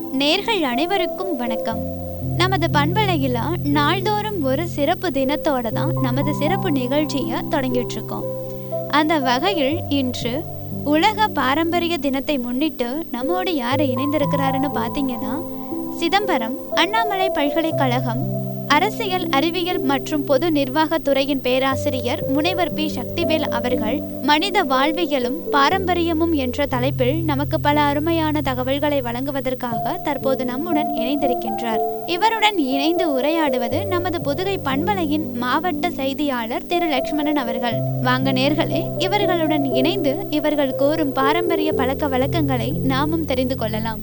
நேர்கள் அனைவருக்கும் வணக்கம் நமது பண்பலையில் நாள்தோறும் ஒரு சிறப்பு தினத்தோட தான் நமது சிறப்பு நிகழ்ச்சியை தொடங்கிட்டு இருக்கோம் அந்த வகையில் இன்று உலக பாரம்பரிய தினத்தை முன்னிட்டு நம்மோடு யார் இணைந்திருக்கிறாருன்னு பார்த்தீங்கன்னா சிதம்பரம் அண்ணாமலை பல்கலைக்கழகம் அரசியல் அறிவியல் மற்றும் பொது நிர்வாகத் துறையின் பேராசிரியர் முனைவர் பி சக்திவேல் அவர்கள் மனித வாழ்வியலும் பாரம்பரியமும் என்ற தலைப்பில் நமக்கு பல அருமையான தகவல்களை வழங்குவதற்காக தற்போது நம்முடன் இணைந்திருக்கின்றார் இவருடன் இணைந்து உரையாடுவது நமது புதுகை பண்பலையின் மாவட்ட செய்தியாளர் திரு லட்சுமணன் அவர்கள் வாங்க நேர்களே இவர்களுடன் இணைந்து இவர்கள் கூறும் பாரம்பரிய பழக்க வழக்கங்களை நாமும் தெரிந்து கொள்ளலாம்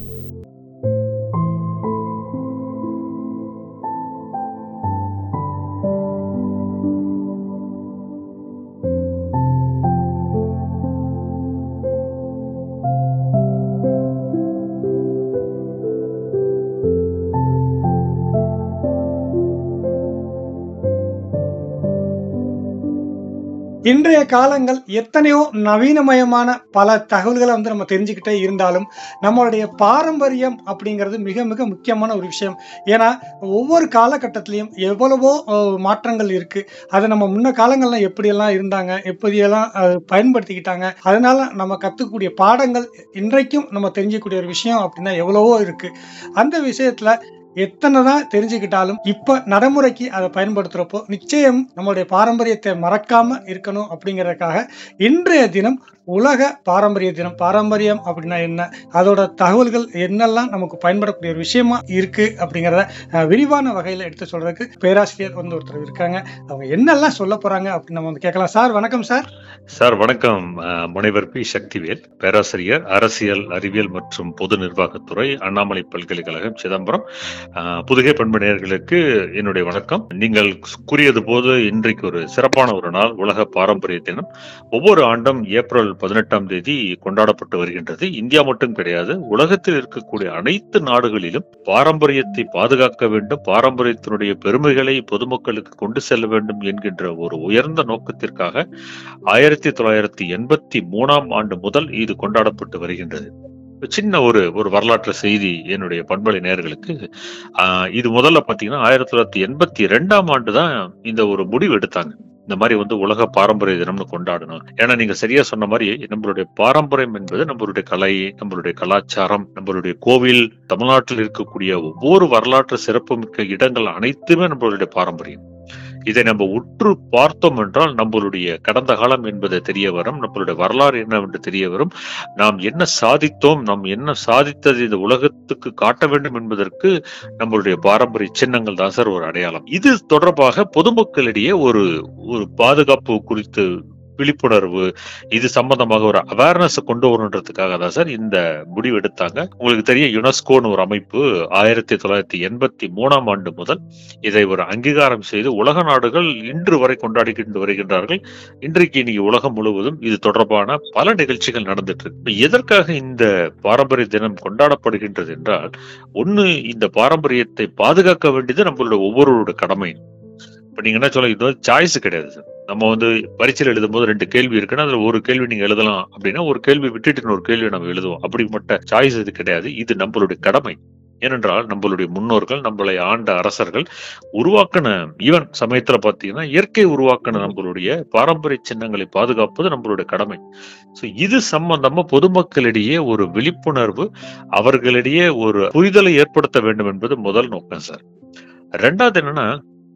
இன்றைய காலங்கள் எத்தனையோ நவீனமயமான பல தகவல்களை வந்து நம்ம தெரிஞ்சுக்கிட்டே இருந்தாலும் நம்மளுடைய பாரம்பரியம் அப்படிங்கிறது மிக மிக முக்கியமான ஒரு விஷயம் ஏன்னா ஒவ்வொரு காலகட்டத்திலையும் எவ்வளவோ அஹ், மாற்றங்கள் இருக்கு அதை நம்ம முன்ன காலங்கள்லாம் எப்படியெல்லாம் இருந்தாங்க எப்படியெல்லாம் அஹ், பயன்படுத்திக்கிட்டாங்க அதனால நம்ம கற்றுக்கக்கூடிய பாடங்கள் இன்றைக்கும் நம்ம தெரிஞ்சுக்கக்கூடிய ஒரு விஷயம் அப்படின்னா எவ்வளவோ இருக்கு அந்த விஷயத்துல எத்தனை தான் தெரிஞ்சுக்கிட்டாலும் இப்போ நடைமுறைக்கு அதை பயன்படுத்துகிறப்போ நிச்சயம் நம்மளுடைய பாரம்பரியத்தை மறக்காம இருக்கணும் அப்படிங்கிறதுக்காக இன்றைய தினம் உலக பாரம்பரிய தினம் பாரம்பரியம் அப்படின்னா என்ன அதோட தகவல்கள் என்னெல்லாம் நமக்கு பயன்படக்கூடிய ஒரு விஷயமா இருக்கு அப்படிங்கிறத அஹ், விரிவான வகையில் எடுத்து சொல்றதுக்கு பேராசிரியர் வந்து ஒருத்தர் இருக்காங்க அவங்க என்னெல்லாம் சொல்ல போறாங்க அப்படின்னு நம்ம வந்து கேட்கலாம் சார் வணக்கம் சார் சார் வணக்கம் அஹ், முனைவர் பி சக்திவேல் பேராசிரியர் அரசியல் அறிவியல் மற்றும் பொது நிர்வாகத்துறை அண்ணாமலை பல்கலைக்கழகம் சிதம்பரம் அஹ், புதுகை பண்பு நேயர்களுக்கு என்னுடைய வணக்கம் நீங்கள் கூறியது போது இன்றைக்கு ஒரு சிறப்பான ஒரு நாள் உலக பாரம்பரிய தினம் ஒவ்வொரு ஆண்டும் ஏப்ரல் பதினெட்டாம் தேதி கொண்டாடப்பட்டு வருகின்றது இந்தியா மட்டும் கிடையாது உலகத்தில் இருக்கக்கூடிய அனைத்து நாடுகளிலும் பாரம்பரியத்தை பாதுகாக்க வேண்டும் பாரம்பரியத்தினுடைய பெருமைகளை பொதுமக்களுக்கு கொண்டு செல்ல வேண்டும் என்கின்ற ஒரு உயர்ந்த நோக்கத்திற்காக ஆயிரத்தி தொள்ளாயிரத்தி எண்பத்தி மூணாம் ஆண்டு முதல் இது கொண்டாடப்பட்டு வருகின்றது சின்ன ஒரு ஒரு வரலாற்று செய்தி என்னுடைய பண்பலை நேயர்களுக்கு ஆஹ் இது முதல்ல பாத்தீங்கன்னா ஆயிரத்தி தொள்ளாயிரத்தி எண்பத்தி ரெண்டாம் ஆண்டு தான் இந்த ஒரு முடிவு எடுத்தாங்க இந்த மாதிரி வந்து உலக பாரம்பரிய தினம்னு கொண்டாடணும் ஏன்னா நீங்க சரியா சொன்ன மாதிரி நம்மளுடைய பாரம்பரியம் என்பது நம்மளுடைய கலை நம்மளுடைய கலாச்சாரம் நம்மளுடைய கோவில் தமிழ்நாட்டில் இருக்கக்கூடிய ஒவ்வொரு வரலாற்று சிறப்புமிக்க இடங்கள் அனைத்துமே நம்மளுடைய பாரம்பரியம் இதை நம்ம உற்று பார்த்தோம் என்றால் நம்மளுடைய கடந்த காலம் என்பது தெரிய வரும் நம்மளுடைய வரலாறு என்னவென்று தெரிய வரும் நாம் என்ன சாதித்தோம் நாம் என்ன சாதித்தது இந்த உலகத்துக்கு காட்ட வேண்டும் என்பதற்கு நம்மளுடைய பாரம்பரிய சின்னங்கள் தான் சார் ஒரு அடையாளம் இது தொடர்பாக பொதுமக்களிடையே ஒரு ஒரு பாதுகாப்பு குறித்து விழிப்புணர்வு இது சம்பந்தமாக ஒரு அவேர்னஸ் கொண்டு வரணுன்றதுக்காக தான் சார் இந்த முடிவு எடுத்தாங்க உங்களுக்கு தெரியும் யுனெஸ்கோன்னு ஒரு அமைப்பு ஆயிரத்தி தொள்ளாயிரத்தி எண்பத்தி மூணாம் ஆண்டு முதல் இதை ஒரு அங்கீகாரம் செய்து உலக நாடுகள் இன்று வரை கொண்டாடிக்கிட்டு வருகின்றார்கள் இன்றைக்கு இன்னைக்கு உலகம் முழுவதும் இது தொடர்பான பல நிகழ்ச்சிகள் நடந்துட்டு இருக்கு இப்ப எதற்காக இந்த பாரம்பரிய தினம் கொண்டாடப்படுகின்றது என்றால் ஒண்ணு இந்த பாரம்பரியத்தை பாதுகாக்க வேண்டியது நம்மளோட ஒவ்வொருவரோட கடமை இப்ப நீங்க என்ன சொல்ல இது வந்து சாய்ஸ் கிடையாது சார் நம்ம வந்து பரீட்சையில் எழுதும் போது ரெண்டு கேள்வி இருக்குன்னா அதுல ஒரு கேள்வி நீங்க எழுதலாம் அப்படின்னா ஒரு கேள்வி விட்டுட்டு இன்னொரு கேள்வி நம்ம எழுதுவோம் அப்படிப்பட்ட சாய்ஸ் இது கிடையாது இது நம்மளுடைய கடமை ஏனென்றால் நம்மளுடைய முன்னோர்கள் நம்மளை ஆண்ட அரசர்கள் உருவாக்கின ஈவன் சமயத்துல பாத்தீங்கன்னா இயற்கை உருவாக்கின நம்மளுடைய பாரம்பரிய சின்னங்களை பாதுகாப்பது நம்மளுடைய கடமை சோ இது சம்பந்தமா பொதுமக்களிடையே ஒரு விழிப்புணர்வு அவர்களிடையே ஒரு புரிதலை ஏற்படுத்த வேண்டும் என்பது முதல் நோக்கம் சார் ரெண்டாவது என்னன்னா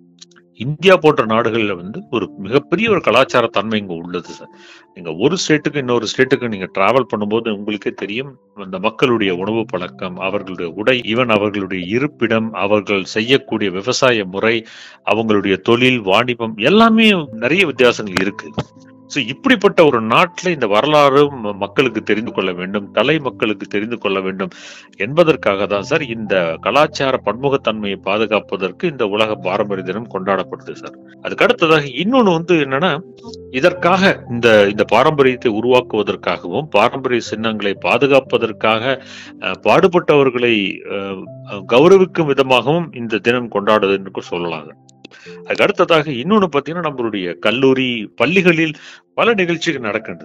இந்தியா போன்ற நாடுகள்ல வந்து ஒரு மிகப்பெரிய ஒரு கலாச்சார தன்மை இங்க உள்ளது சார் நீங்க ஒரு ஸ்டேட்டுக்கு இன்னொரு ஸ்டேட்டுக்கு நீங்க டிராவல் பண்ணும்போது உங்களுக்கே தெரியும் அந்த மக்களுடைய உணவு பழக்கம் அவர்களுடைய உடை ஈவன் அவர்களுடைய இருப்பிடம் அவர்கள் செய்யக்கூடிய விவசாய முறை அவங்களுடைய தொழில் வாணிபம் எல்லாமே நிறைய வித்தியாசங்கள் இருக்கு சோ இப்படிப்பட்ட ஒரு நாட்டுல இந்த வரலாறு ம- மக்களுக்கு தெரிந்து கொள்ள வேண்டும் கலை மக்களுக்கு தெரிந்து கொள்ள வேண்டும் என்பதற்காக தான் சார் இந்த கலாச்சார பன்முகத்தன்மையை பாதுகாப்பதற்கு இந்த உலக பாரம்பரிய தினம் கொண்டாடப்படுது சார் அதுக்கு அடுத்ததாக இன்னொன்னு வந்து என்னன்னா இதற்காக இந்த இந்த பாரம்பரியத்தை உருவாக்குவதற்காகவும் பாரம்பரிய சின்னங்களை பாதுகாப்பதற்காக அஹ், பாடுபட்டவர்களை அஹ், அஹ், கௌரவிக்கும் விதமாகவும் இந்த தினம் கொண்டாடுதுன்னு சொல்லலாங்க அதுக்கு அடுத்ததாக இன்னொன்னு பாத்தீங்கன்னா நம்மளுடைய கல்லூரி பள்ளிகளில் பல நிகழ்ச்சிகள் நடக்கின்றது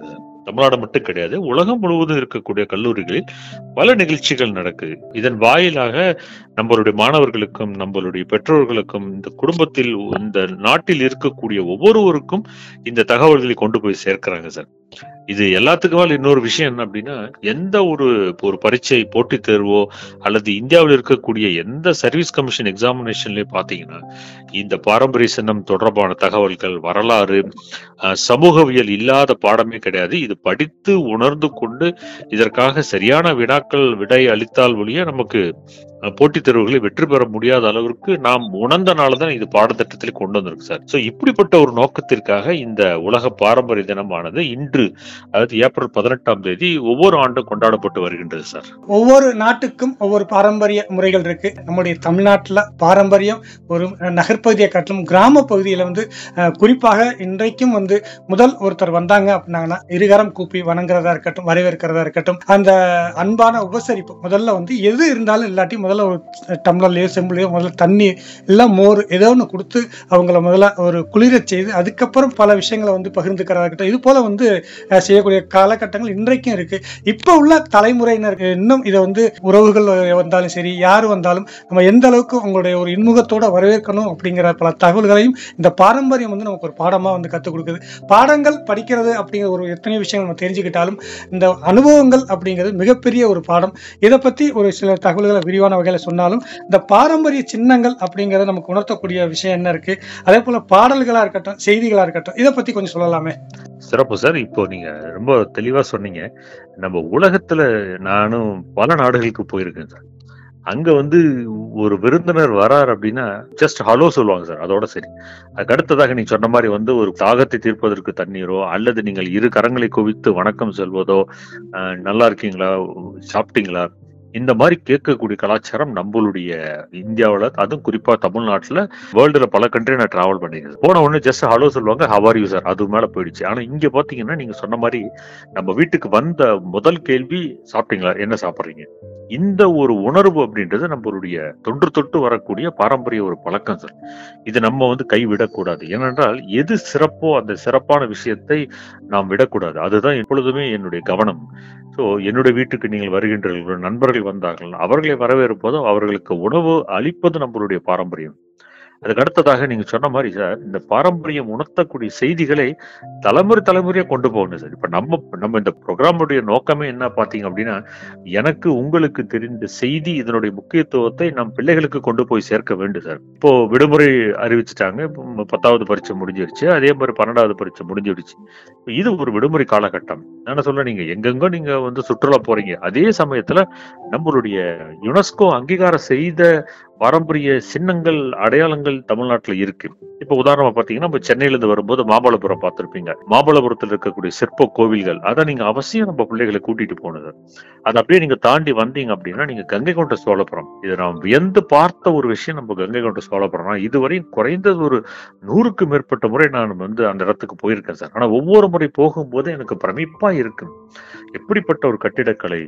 தமிழ்நாடு மட்டும் கிடையாது உலகம் முழுவதும் இருக்கக்கூடிய கல்லூரிகளில் பல நிகழ்ச்சிகள் நடக்குது இதன் வாயிலாக நம்மளுடைய மாணவர்களுக்கும் நம்மளுடைய பெற்றோர்களுக்கும் இந்த குடும்பத்தில் இந்த நாட்டில் இருக்கக்கூடிய ஒவ்வொருவருக்கும் இந்த தகவல்களை கொண்டு போய் சேர்க்கிறாங்க சார் இது எல்லாத்துக்கும் மேல இன்னொரு விஷயம் என்ன அப்படின்னா எந்த ஒரு ஒரு பரீட்சை போட்டித் தேர்வோ அல்லது இந்தியாவில் இருக்கக்கூடிய எந்த சர்வீஸ் கமிஷன் எக்ஸாமினேஷன்லயும் பாத்தீங்கன்னா இந்த பாரம்பரிய சின்னம் தொடர்பான தகவல்கள் வரலாறு அஹ், சமூகவியல் இல்லாத பாடமே கிடையாது இது படித்து உணர்ந்து கொண்டு இதற்காக சரியான வினாக்கள் விடை அளித்தால் ஒழிய நமக்கு அஹ், போட்டித் தேர்வுகளை வெற்றி பெற முடியாத அளவிற்கு நாம் உணர்ந்தனால தான் இது பாடத்திட்டத்தில் கொண்டு வந்திருக்கு சார் ஸோ இப்படிப்பட்ட ஒரு நோக்கத்திற்காக இந்த உலக பாரம்பரிய தினமானது இன்று அதாவது ஏப்ரல் பதினெட்டாம் தேதி ஒவ்வொரு ஆண்டும் கொண்டாடப்பட்டு வருகின்றது சார் ஒவ்வொரு நாட்டுக்கும் ஒவ்வொரு பாரம்பரிய முறைகள் இருக்கு நம்முடைய தமிழ்நாட்டில் பாரம்பரியம் ஒரு நகர்ப்பகுதியை காட்டிலும் கிராம பகுதியில் வந்து அஹ், குறிப்பாக இன்றைக்கும் வந்து முதல் ஒருத்தர் வந்தாங்க அப்படின்னாங்கன்னா இருகரம் கூப்பி வணங்குறதா இருக்கட்டும் வரவேற்கிறதா இருக்கட்டும் அந்த அன்பான உபசரிப்பு முதல்ல வந்து எது இருந்தாலும் இல்லாட்டி முதல்ல ஒரு டம்ளர்லையோ செம்புலையோ முதல்ல தண்ணி எல்லாம் மோர் ஏதோ ஒன்று கொடுத்து அவங்கள முதல்ல ஒரு குளிரச் செய்து அதுக்கப்புறம் பல விஷயங்களை வந்து பகிர்ந்துக்கிறதா இருக்கட்டும் இது போல வந்து அஹ், செய்யக்கூடிய காலகட்டங்கள் இன்றைக்கும் இருக்கு இப்போ உள்ள தலைமுறையினர் இன்னும் இதை வந்து உறவுகள் வந்தாலும் சரி யார் வந்தாலும் நம்ம எந்த அளவுக்கு உங்களுடைய ஒரு இன்முகத்தோட வரவேற்கணும் அப்படிங்கிற பல தகவல்களையும் இந்த பாரம்பரியம் வந்து நமக்கு ஒரு பாடமா வந்து கற்றுக் கொடுக்குது பாடங்கள் படிக்கிறது அப்படிங்கிற ஒரு எத்தனை விஷயங்கள் நம்ம தெரிஞ்சுக்கிட்டாலும் இந்த அனுபவங்கள் அப்படிங்கிறது மிகப்பெரிய ஒரு பாடம் இதை பத்தி ஒரு சில தகவல்களை விரிவான வகையில சொன்னாலும் இந்த பாரம்பரிய சின்னங்கள் அப்படிங்கிறத நமக்கு உணர்த்தக்கூடிய விஷயம் என்ன இருக்கு அதே போல பாடல்களா இருக்கட்டும் செய்திகளா இருக்கட்டும் இதை பத்தி கொஞ்சம் சொல்லலாமே சிறப்பு சார் இப்போ நீங்க ரொம்ப தெளிவா சொன்னீங்க நம்ம உலகத்துல நானும் பல நாடுகளுக்கு போயிருக்கேன் சார் அங்க வந்து ஒரு விருந்தினர் வரார் அப்படின்னா ஜஸ்ட் ஹலோ சொல்லுவாங்க சார் அதோட சரி அதுக்கு அடுத்ததாக நீங்க சொன்ன மாதிரி வந்து ஒரு தாகத்தை தீர்ப்பதற்கு தண்ணீரோ அல்லது நீங்கள் இரு கரங்களை குவித்து வணக்கம் சொல்வதோ அஹ், நல்லா இருக்கீங்களா சாப்பிட்டீங்களா இந்த மாதிரி கேட்கக்கூடிய கலாச்சாரம் நம்மளுடைய இந்தியாவுல அதுவும் குறிப்பா தமிழ்நாட்டுல வேர்ல்டுல பல கண்ட்ரி நான் டிராவல் பண்ணிருக்கேன் போன உடனே ஜஸ்ட் ஹலோ சொல்லுவாங்க ஹவர் யூ சார் அது மேல போயிடுச்சு ஆனா இங்க பாத்தீங்கன்னா நீங்க சொன்ன மாதிரி நம்ம வீட்டுக்கு வந்த முதல் கேள்வி சாப்பிட்டீங்களா என்ன சாப்பிடுறீங்க இந்த ஒரு உணர்வு அப்படின்றது நம்மளுடைய தொன்று தொட்டு வரக்கூடிய பாரம்பரிய ஒரு பழக்கம் சார் இது நம்ம வந்து கைவிடக்கூடாது ஏனென்றால் எது சிறப்போ அந்த சிறப்பான விஷயத்தை நாம் விடக்கூடாது அதுதான் எப்பொழுதுமே என்னுடைய கவனம் ஸோ என்னுடைய வீட்டுக்கு நீங்கள் வருகின்றீர்கள் உங்களுடைய நண்பர்கள் வந்தார்கள் அவர்களை வரவேற்பதும் அவர்களுக்கு உணவு அளிப்பது நம்மளுடைய பாரம்பரியம் அதுக்கு அடுத்ததாக நீங்க சொன்ன மாதிரி சார் இந்த பாரம்பரியம் உணர்த்தக்கூடிய செய்திகளை தலைமுறை தலைமுறையா கொண்டு போகணும் சார் இப்ப நம்ம நம்ம இந்த ப்ரோக்ராமுடைய நோக்கமே என்ன பாத்தீங்க அப்படின்னா எனக்கு உங்களுக்கு தெரிந்த செய்தி இதனுடைய முக்கியத்துவத்தை நம் பிள்ளைகளுக்கு கொண்டு போய் சேர்க்க வேண்டும் சார் இப்போ விடுமுறை அறிவிச்சுட்டாங்க இப்போ பத்தாவது பரீட்சை முடிஞ்சிருச்சு அதே மாதிரி பன்னெண்டாவது பரீட்சை முடிஞ்சிடுச்சு இது ஒரு விடுமுறை காலகட்டம் நான் சொல்ல நீங்க எங்கெங்க நீங்க வந்து சுற்றுலா போறீங்க அதே சமயத்துல நம்மளுடைய யுனெஸ்கோ அங்கீகாரம் செய்த பாரம்பரிய சின்னங்கள் அடையாளங்கள் தமிழ்நாட்டுல இருக்கு இப்ப உதாரணமா பாத்தீங்கன்னா நம்ம சென்னையில இருந்து வரும்போது மாமல்லபுரம் பார்த்திருப்பீங்க மாமல்லபுரத்தில் இருக்கக்கூடிய சிற்ப கோவில்கள் அதை நீங்க அவசியம் நம்ம பிள்ளைகளை கூட்டிட்டு போனது அது அப்படியே நீங்க தாண்டி வந்தீங்க அப்படின்னா நீங்க கங்கை கொண்ட சோழபுரம் இதை நாம் வியந்து பார்த்த ஒரு விஷயம் நம்ம கங்கை கொண்ட சோழபுரம் இதுவரையும் குறைந்தது ஒரு நூறுக்கு மேற்பட்ட முறை நான் வந்து அந்த இடத்துக்கு போயிருக்கேன் சார் ஆனா ஒவ்வொரு முறை போகும்போது எனக்கு பிரமிப்பா இருக்கு எப்படிப்பட்ட ஒரு கட்டிடக்கலை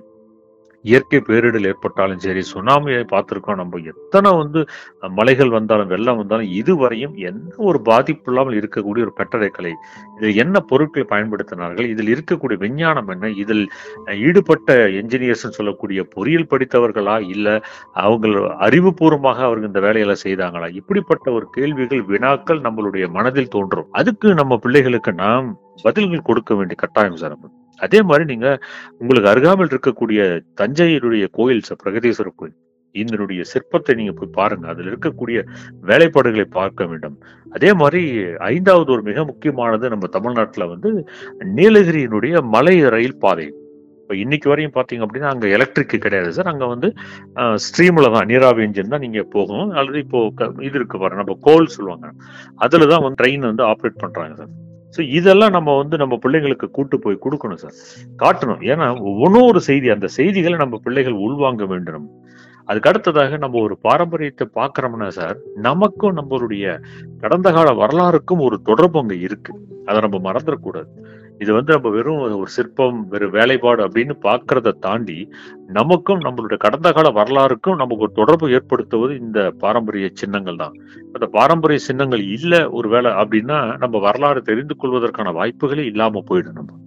இயற்கை பேரிடர் ஏற்பட்டாலும் சரி சுனாமியை பார்த்திருக்கோம் நம்ம எத்தனை வந்து அஹ், மலைகள் வந்தாலும் வெள்ளம் வந்தாலும் இதுவரையும் எந்த ஒரு பாதிப்பு இல்லாமல் இருக்கக்கூடிய ஒரு கட்டடக்கலை இதில் என்ன பொருட்களை பயன்படுத்தினார்கள் இதில் இருக்கக்கூடிய விஞ்ஞானம் என்ன இதில் அஹ், ஈடுபட்ட என்ஜினியர்ஸ் சொல்லக்கூடிய பொறியியல் படித்தவர்களா இல்ல அவங்க அறிவுபூர்வமாக அவர்கள் இந்த வேலையெல்லாம் செய்தாங்களா இப்படிப்பட்ட ஒரு கேள்விகள் வினாக்கள் நம்மளுடைய மனதில் தோன்றும் அதுக்கு நம்ம பிள்ளைகளுக்கு நாம் பதில்கள் கொடுக்க வேண்டிய கட்டாயம் சார் நம்ம. அதே மாதிரி நீங்க உங்களுக்கு அருகாமையில் இருக்கக்கூடிய தஞ்சையினுடைய கோயில் சார் பிரகதீஸ்வரர் கோயில் இதனுடைய சிற்பத்தை நீங்க போய் பாருங்க அதுல இருக்கக்கூடிய வேலைப்பாடுகளை பார்க்க வேண்டும் அதே மாதிரி ஐந்தாவது ஒரு மிக முக்கியமானது நம்ம தமிழ்நாட்டுல வந்து நீலகிரியினுடைய மலை ரயில் பாதை இப்போ இன்னைக்கு வரையும் பாத்தீங்க அப்படின்னா அங்க எலக்ட்ரிக் கிடையாது சார் அங்க வந்து ஸ்ட்ரீம்ல தான் நீராவி இன்ஜின் தான் நீங்க போகணும் அல்லது இப்போ க- இது இருக்கு பாருங்க நம்ம கோல் சொல்லுவாங்க அதுல தான் வந்து ட்ரெயின் வந்து ஆப்ரேட் பண்றாங்க சார் ஸோ இதெல்லாம் நம்ம வந்து நம்ம பிள்ளைங்களுக்கு கூட்டு போய் கொடுக்கணும் சார் காட்டணும் ஏன்னா ஒவ்வொன்றும் ஒரு செய்தி அந்த செய்திகளை நம்ம பிள்ளைகள் உள்வாங்க வேண்டும் அதுக்கு அடுத்ததாக நம்ம ஒரு பாரம்பரியத்தை பார்க்கறோம்னா சார் நமக்கும் நம்மளுடைய கடந்த கால வரலாறுக்கும் ஒரு தொடர்பு அங்க இருக்கு அதை நம்ம மறந்துடக்கூடாது இது வந்து நம்ம வெறும் ஒரு சிற்பம் வெறும் வேலைப்பாடு அப்படின்னு பார்க்கறத தாண்டி நமக்கும் நம்மளுடைய கடந்த கால வரலாறுக்கும் நமக்கு ஒரு தொடர்பு ஏற்படுத்துவது இந்த பாரம்பரிய சின்னங்கள் தான் அந்த பாரம்பரிய சின்னங்கள் இல்ல ஒரு வேலை அப்படின்னா நம்ம வரலாறு தெரிந்து கொள்வதற்கான வாய்ப்புகளே இல்லாம போயிடும் நம்ம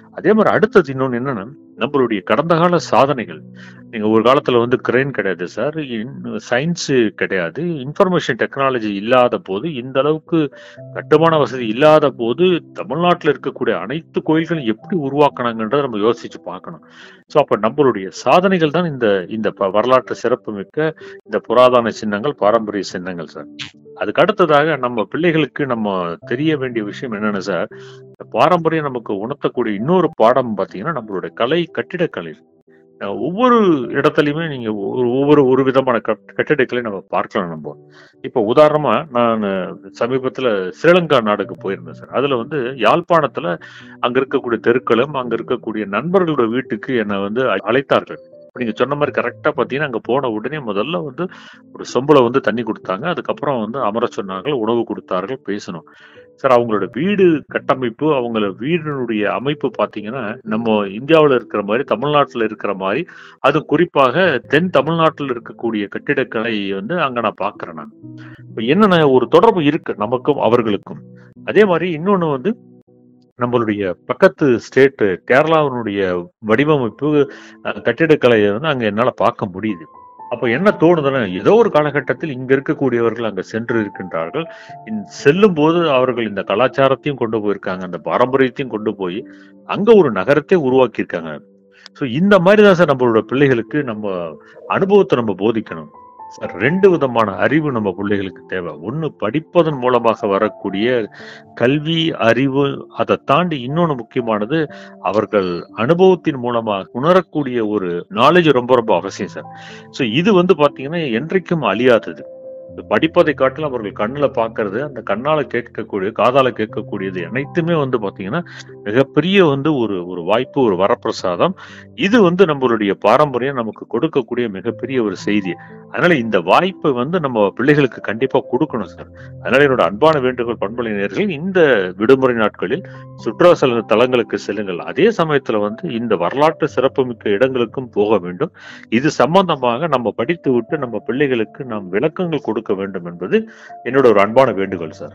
அதே மாதிரி அடுத்தது இன்னொன்னு என்னன்னா நம்மளுடைய கடந்த கால சாதனைகள் நீங்க ஒரு காலத்துல வந்து கிரெயின் கிடையாது சார் சயின்ஸ் கிடையாது இன்ஃபர்மேஷன் டெக்னாலஜி இல்லாத போது இந்த அளவுக்கு கட்டுமான வசதி இல்லாத போது தமிழ்நாட்டில் இருக்கக்கூடிய அனைத்து கோயில்களும் எப்படி உருவாக்கினாங்கன்றதை நம்ம யோசிச்சு பார்க்கணும் ஸோ அப்ப நம்மளுடைய சாதனைகள் தான் இந்த இந்த ப- வரலாற்று சிறப்புமிக்க இந்த புராதன சின்னங்கள் பாரம்பரிய சின்னங்கள் சார் அதுக்கு அடுத்ததாக நம்ம பிள்ளைகளுக்கு நம்ம தெரிய வேண்டிய விஷயம் என்னன்னு சார் இந்த பாரம்பரியம் நமக்கு உணர்த்தக்கூடிய இன்னொரு பாடம் பார்த்தீங்கன்னா நம்மளுடைய கலை கட்டிடக்கலை அஹ் ஒவ்வொரு இடத்துலையுமே நீங்க ஒரு ஒவ்வொரு ஒரு விதமான கட்- கட்டிடக்கலை நம்ம பார்க்கலாம் நம்ம இப்போ உதாரணமா நான் சமீபத்துல ஸ்ரீலங்கா நாடுக்கு போயிருந்தேன் சார் அதுல வந்து யாழ்ப்பாணத்துல அங்க இருக்கக்கூடிய தெருக்களும் அங்க இருக்கக்கூடிய நண்பர்களோட வீட்டுக்கு என்னை வந்து அ- அழைத்தார்கள் இப்ப நீங்க சொன்ன மாதிரி கரெக்டா பாத்தீங்கன்னா அங்க போன உடனே முதல்ல வந்து ஒரு சொம்புல வந்து தண்ணி கொடுத்தாங்க அதுக்கப்புறம் வந்து அமர சொன்னார்கள் உணவு கொடுத்தார்கள் பேசணும் சார் அவங்களோட வீடு கட்டமைப்பு அவங்கள வீடினுடைய அமைப்பு பாத்தீங்கன்னா நம்ம இந்தியாவுல இருக்கிற மாதிரி தமிழ்நாட்டுல இருக்கிற மாதிரி அது குறிப்பாக தென் தமிழ்நாட்டில் இருக்கக்கூடிய கட்டிடக்கலை வந்து அங்க நான் பாக்குறேன் நான் இப்ப என்னென்ன ஒரு தொடர்பு இருக்கு நமக்கும் அவர்களுக்கும் அதே மாதிரி இன்னொன்னு வந்து நம்மளுடைய பக்கத்து ஸ்டேட் கேரளாவினுடைய வடிவமைப்பு அஹ், கட்டிடக்கலையை வந்து அங்க என்னால பார்க்க முடியுது அப்ப என்ன தோணுதுன்னா ஏதோ ஒரு காலகட்டத்தில் இங்க இருக்கக்கூடியவர்கள் அங்க சென்று இருக்கின்றார்கள் செல்லும் போது அவர்கள் இந்த கலாச்சாரத்தையும் கொண்டு போயிருக்காங்க அந்த பாரம்பரியத்தையும் கொண்டு போய் அங்க ஒரு நகரத்தை உருவாக்கி ஸோ இந்த மாதிரி தான் சார் நம்மளோட பிள்ளைகளுக்கு நம்ம அனுபவத்தை நம்ம போதிக்கணும் சார் ரெண்டு விதமான அறிவு நம்ம பிள்ளைகளுக்கு தேவை ஒன்று படிப்பதன் மூலமாக வரக்கூடிய கல்வி அறிவு அதை தாண்டி இன்னொன்று முக்கியமானது அவர்கள் அனுபவத்தின் மூலமாக உணரக்கூடிய ஒரு நாலேஜ் ரொம்ப ரொம்ப அவசியம் சார் ஸோ இது வந்து பார்த்தீங்கன்னா என்றைக்கும் அழியாதது இந்த படிப்பதை காட்டிலும் அவர்கள் கண்ணுல பார்க்கறது அந்த கண்ணால கேட்கக்கூடிய காதால கேட்கக்கூடியது அனைத்துமே வந்து பாத்தீங்கன்னா மிகப்பெரிய வந்து ஒரு ஒரு வாய்ப்பு ஒரு வரப்பிரசாதம் இது வந்து நம்மளுடைய பாரம்பரியம் நமக்கு கொடுக்கக்கூடிய மிகப்பெரிய ஒரு செய்தி அதனால இந்த வாய்ப்பை வந்து நம்ம பிள்ளைகளுக்கு கண்டிப்பா கொடுக்கணும் சார் அதனால என்னோட அன்பான வேண்டுகோள் பண்பலை நேயர்கள் இந்த விடுமுறை நாட்களில் சுற்றுலா செல்ல தலங்களுக்கு செல்லுங்கள் அதே சமயத்துல வந்து இந்த வரலாற்று சிறப்புமிக்க இடங்களுக்கும் போக வேண்டும் இது சம்பந்தமாக நம்ம படித்து விட்டு நம்ம பிள்ளைகளுக்கு நாம் விளக்கங்கள் கொடுக்க வேண்டும் என்பது என்னோட ஒரு அன்பான வேண்டுகோள் சார்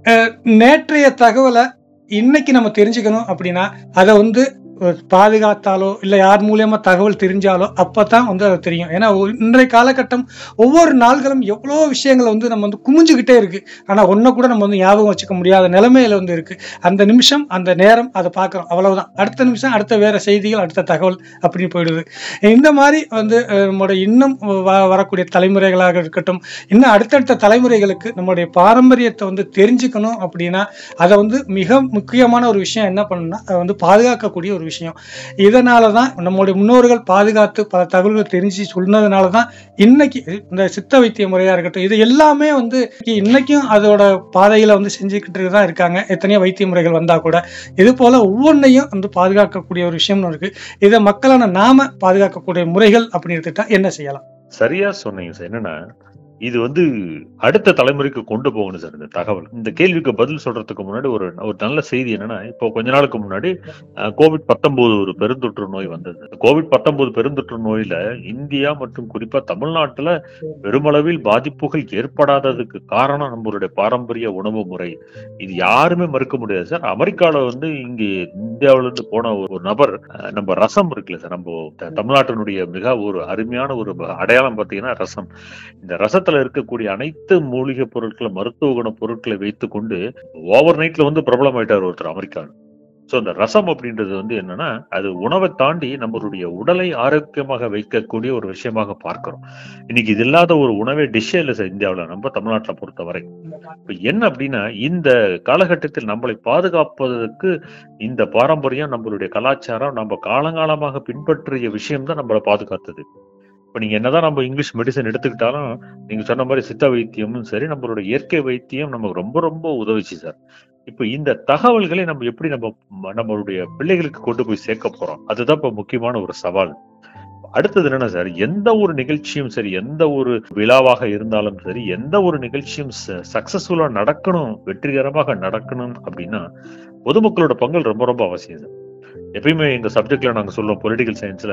நேற்றைய தகவலை இன்னைக்கு நம்ம தெரிஞ்சுக்கணும் அப்படின்னா அதை வந்து ஒரு பாதுகாத்தாலோ இல்லை யார் மூலியமா தகவல் தெரிஞ்சாலோ அப்பதான் வந்து அது தெரியும் ஏன்னா ஒரு- இன்றைய காலகட்டம் ஒவ்வொரு நாள்களும் எவ்வளோ விஷயங்கள் வந்து நம்ம வந்து குமிஞ்சுக்கிட்டே இருக்கு ஆனா ஒன்றை கூட நம்ம வந்து ஞாபகம் வச்சுக்க முடியாத நிலைமையில வந்து இருக்கு அந்த நிமிஷம் அந்த நேரம் அதை பார்க்குறோம் அவ்வளவுதான் அடுத்த நிமிஷம் அடுத்த வேற செய்திகள் அடுத்த தகவல் அப்படின்னு போயிடுது இந்த மாதிரி வந்து அஹ், நம்மளோட இன்னும் வ- வரக்கூடிய தலைமுறைகளாக இருக்கட்டும் இன்னும் அடுத்தடுத்த தலைமுறைகளுக்கு நம்மளுடைய பாரம்பரியத்தை வந்து தெரிஞ்சுக்கணும் அப்படின்னா அதை வந்து மிக முக்கியமான ஒரு விஷயம் என்ன பண்ணணும்னா அதை வந்து பாதுகாக்கக்கூடிய ஒரு விஷயம் இதனால தான் நம்மளுடைய முன்னோர்கள் பாதுகாத்து பல தகவல்கள் தெரிஞ்சு சொன்னதுனால தான் இன்னைக்கு இந்த சித்த வைத்திய முறையா இருக்கட்டும் இது எல்லாமே வந்து இன்னைக்கும் அதோட பாதையில வந்து செஞ்சுக்கிட்டு தான் இருக்காங்க எத்தனையோ வைத்திய முறைகள் வந்தா கூட இது போல ஒவ்வொன்றையும் வந்து பாதுகாக்கக்கூடிய ஒரு விஷயம்னு இருக்கு இதை மக்களான நாம பாதுகாக்கக்கூடிய முறைகள் அப்படின்னு எடுத்துட்டா என்ன செய்யலாம் சரியா சொன்னீங்க சார் என்னன்னா இது வந்து அடுத்த தலைமுறைக்கு கொண்டு போகணும் சார் இந்த தகவல் இந்த கேள்விக்கு பதில் சொல்றதுக்கு முன்னாடி ஒரு ஒரு நல்ல செய்தி என்னன்னா இப்போ கொஞ்ச நாளுக்கு முன்னாடி கோவிட் பத்தொன்பது ஒரு பெருந்தொற்று நோய் வந்தது கோவிட் பத்தொன்பது பெருந்தொற்று நோயில இந்தியா மற்றும் குறிப்பா தமிழ்நாட்டுல பெருமளவில் பாதிப்புகள் ஏற்படாததுக்கு காரணம் நம்மளுடைய பாரம்பரிய உணவு முறை இது யாருமே மறுக்க முடியாது சார் அமெரிக்கால வந்து இங்க இந்தியாவில இருந்து போன ஒரு நபர் அஹ், நம்ம ரசம் இருக்குல்ல சார் நம்ம த- தமிழ்நாட்டினுடைய மிக ஒரு அருமையான ஒரு அடையாளம் பார்த்தீங்கன்னா ரசம் இந்த ரசத்துல இருக்கக்கூடிய அனைத்து மூலிகை பொருட்களை மருத்துவ குண பொருட்களை வைத்துக்கொண்டு ஓவர் நைட்ல வந்து பிரபலம் ஆயிட்டார் ஒருத்தர் அமெரிக்காவில் ஸோ அந்த ரசம் அப்படின்றது வந்து என்னன்னா அது உணவை தாண்டி நம்மளுடைய உடலை ஆரோக்கியமாக வைக்கக்கூடிய ஒரு விஷயமாக பார்க்கிறோம் இன்னைக்கு இது இல்லாத ஒரு உணவே டிஷ்ஷே இல்லை சார் இந்தியாவில் நம்ம தமிழ்நாட்டில் பொறுத்தவரை இப்போ என்ன அப்படின்னா இந்த காலகட்டத்தில் நம்மளை பாதுகாப்பதற்கு இந்த பாரம்பரியம் நம்மளுடைய கலாச்சாரம் நம்ம காலங்காலமாக பின்பற்றிய விஷயம் தான் நம்மளை பாதுகாத்தது இப்போ நீங்க என்னதான் நம்ம இங்கிலீஷ் மெடிசன் எடுத்துக்கிட்டாலும் நீங்க சொன்ன மாதிரி சித்த வைத்தியமும் சரி நம்மளோட இயற்கை வைத்தியம் நமக்கு ரொம்ப ரொம்ப உதவிச்சு சார் இப்போ இந்த தகவல்களை நம்ம எப்படி நம்ம ம- நம்மளுடைய பிள்ளைகளுக்கு கொண்டு போய் சேர்க்க போறோம் அதுதான் இப்போ முக்கியமான ஒரு சவால் அடுத்தது என்னன்னா சார் எந்த ஒரு நிகழ்ச்சியும் சரி எந்த ஒரு விழாவாக இருந்தாலும் சரி எந்த ஒரு நிகழ்ச்சியும் சக்சஸ்ஃபுல்லா நடக்கணும் வெற்றிகரமாக நடக்கணும் அப்படின்னா பொதுமக்களோட பங்கு ரொம்ப ரொம்ப அவசியம் சார் எப்பயுமே இந்த சப்ஜெக்ட்ல நாங்க சொல்லுவோம் பொலிட்டிக்கல் சயின்ஸ்ல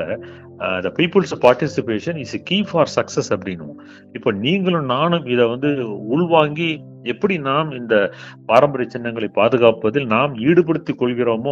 the people's participation is key for success அப்படின்னும் இப்போ நீங்களும் நானும் இதை வந்து உள்வாங்கி எப்படி நாம் இந்த பாரம்பரிய சின்னங்களை பாதுகாப்பதில் நாம் ஈடுபடுத்திக் கொள்கிறோமோ